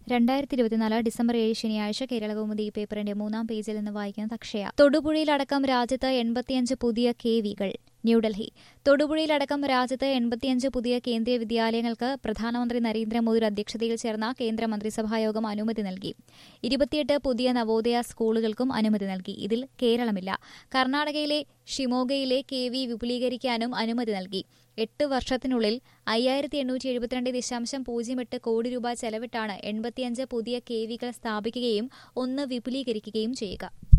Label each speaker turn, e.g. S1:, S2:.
S1: രണ്ടായിരത്തി ഇരുപത്തിനാല് ഡിസംബർ ഏഴ് ശനിയാഴ്ച കേരളകൗമുദി പേപ്പറിന്റെ മൂന്നാം പേജിൽ നിന്ന് വായിക്കുന്നത് അക്ഷയ തൊടുപുഴയിലടക്കം രാജ്യത്ത് എൺപത്തിയഞ്ച് പുതിയ കെ വികൾ ന്യൂഡൽഹി തൊടുപുഴയിലടക്കം രാജ്യത്ത് എൺപത്തിയഞ്ച് പുതിയ കേന്ദ്രീയ വിദ്യാലയങ്ങൾക്ക് പ്രധാനമന്ത്രി നരേന്ദ്രമോദിയുടെ അധ്യക്ഷതയിൽ ചേർന്ന കേന്ദ്ര മന്ത്രിസഭായോഗം അനുമതി നൽകി ഇരുപത്തിയെട്ട് പുതിയ നവോദയ സ്കൂളുകൾക്കും അനുമതി നൽകി ഇതിൽ കേരളമില്ല കർണാടകയിലെ ഷിമോഗയിലെ കെ വി വിപുലീകരിക്കാനും അനുമതി നൽകി എട്ട് വർഷത്തിനുള്ളിൽ അയ്യായിരത്തി എണ്ണൂറ്റി എഴുപത്തിരണ്ട് ദശാംശം പൂജ്യം എട്ട് കോടി രൂപ ചെലവിട്ടാണ് എൺപത്തിയഞ്ച് പുതിയ കെ വികൾ സ്ഥാപിക്കുകയും ഒന്ന് വിപുലീകരിക്കുകയും ചെയ്യുക